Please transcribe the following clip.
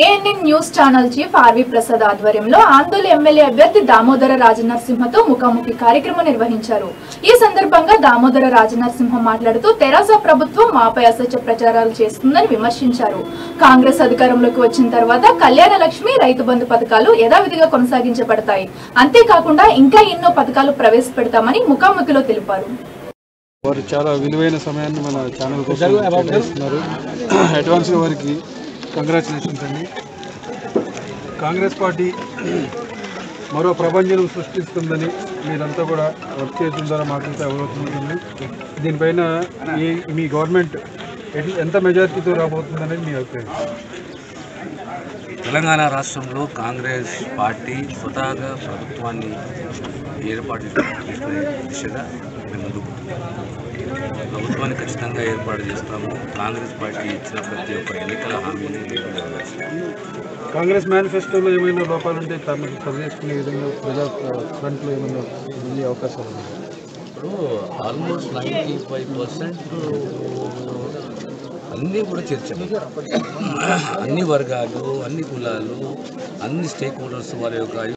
ANN news channel chief RV Prasad ఆధ్వర్యంలో ఆందోళన MLA అభ్యర్థి దామోదర రాజనరసింహతో ముఖాముఖి కార్యక్రమం నిర్వహించారు ఈ సందర్భంగా దామోదర రాజనరసింహ మాట్లాడుతూ తెరాస ప్రభుత్వం మాపై అసత్య ప్రచారాలు చేస్తుందని విమర్శించారు కాంగ్రెస్ అధికారంలోకి వచ్చిన తర్వాత కళ్యాణ లక్ష్మి రైతు బంధు పథకాలు యథావిధిగా కొనసాగించబడతాయి అంతేకాకుండా ఇంకా ఎన్నో పథకాలు ప్రవేశపెడతామని ముఖాముఖిలో తెలిపారు వారు చాలా విలువైన సమయాన్ని మన ఛానల్ కోసం కేటాయిస్తున్నారు అడ్వాన్స్గా వారికి కంగ్రాచులేషన్స్ అండి కాంగ్రెస్ పార్టీ మరో ప్రపంచం సృష్టిస్తుందని మీరంతా కూడా వర్క్ చేయడం ద్వారా మాకైతే అవగవుతుంది దీనిపైన ఈ మీ గవర్నమెంట్ ఎట్- ఎంత మెజారిటీతో రాబోతుందనేది మీ అభిప్రాయం తెలంగాణ రాష్ట్రంలో కాంగ్రెస్ పార్టీ స్వతహాగా ప్రభుత్వాన్ని ఏర్పాటు చేసుకునే దిశగా మేము ముందుకు ప్రభుత్వాన్ని ఖచ్చితంగా ఏర్పాటు చేస్తాము కాంగ్రెస్ పార్టీ ఇచ్చిన ప్రతి ఒక్క ఎన్నికల హామీని మేము నెరవేరుస్తాము. కాంగ్రెస్ మేనిఫెస్టోలో ఏమైనా లోపాలు ఉంటే తమకు సరి చేసుకునే విధంగా ప్రజా ఫ్రంట్లో ఏమైనా ఉండే అవకాశాలు ఉన్నాయి ఇప్పుడు ఆల్మోస్ట్ నైంటీ ఫైవ్ పర్సెంట్ అన్నీ కూడా చర్చ అన్ని వర్గాలు అన్ని కులాలు అన్ని స్టేక్ హోల్డర్స్ వారి యొక్క